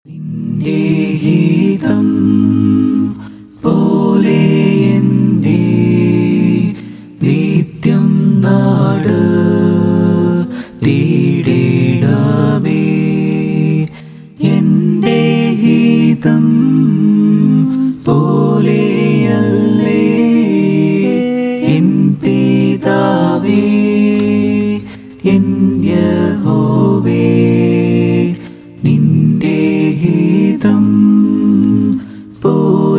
നിന്റെ ഗീതം പോലെ എൻ്റെ നിത്യം നാട് തീടേടാമേ എൻ്റെ ഗീതം പോലെയല്ലേ എൻ പിതാവേ എൻ യഹോവേ നിന്റെ ഗീതം പോ